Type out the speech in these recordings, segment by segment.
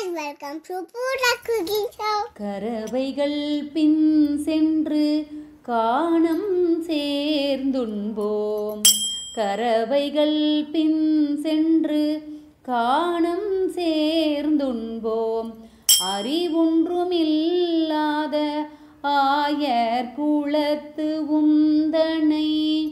welcome to பூரா cooking show கறவைகள் பின் சென்று காணம் சேர்ந்துண்போம் கறவைகள் பின் சென்று காணம் சேர்ந்துண்போம் அறிவொன்றுமில்லாத ஆயர் குலத்து உந்தனை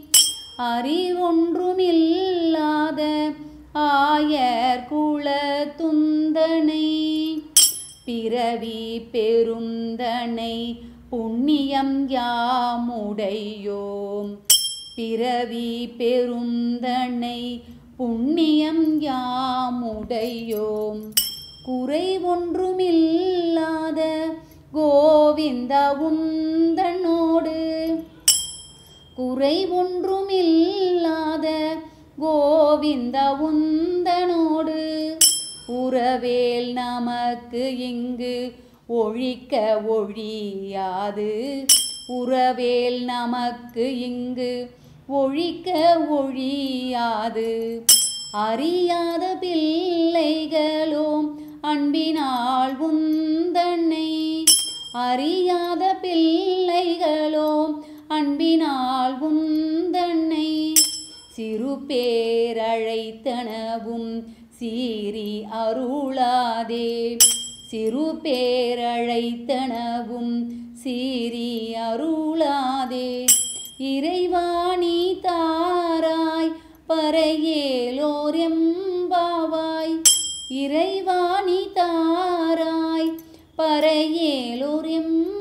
அறிவொன்றுமில்லாத ஆயர் குலத்துந்தனை பிறவி பெருந்தனை புண்ணியம் யாமுடையோம் பிறவி பெருந்தனை புண்ணியம் யாமுடையோம் குறை ஒன்றுமில்லாத கோவிந்த உந்தனோடு குறை ஒன்றுமில்லாத கோவிந்த உந்தனோடு உறவேல் நமக்கு இங்கு ஒழிக்க ஒழியாது உறவேல் நமக்கு இங்கு ஒழிக்க ஒழியாது அறியாத பிள்ளைகளோம் அன்பினால் உந்தன்னை அறியாத பிள்ளைகளோம் அன்பினால் உந்தன்னை சிறு பேரழைத்தனவும் சீரி அருளாதே சிறு பேரழைத்தனவும் சீரி அருளாதே இறைவாணி தாராய் பறையேலோர் எம்பாவாய் இறைவாணி தாராய் பறையேலோர் எம்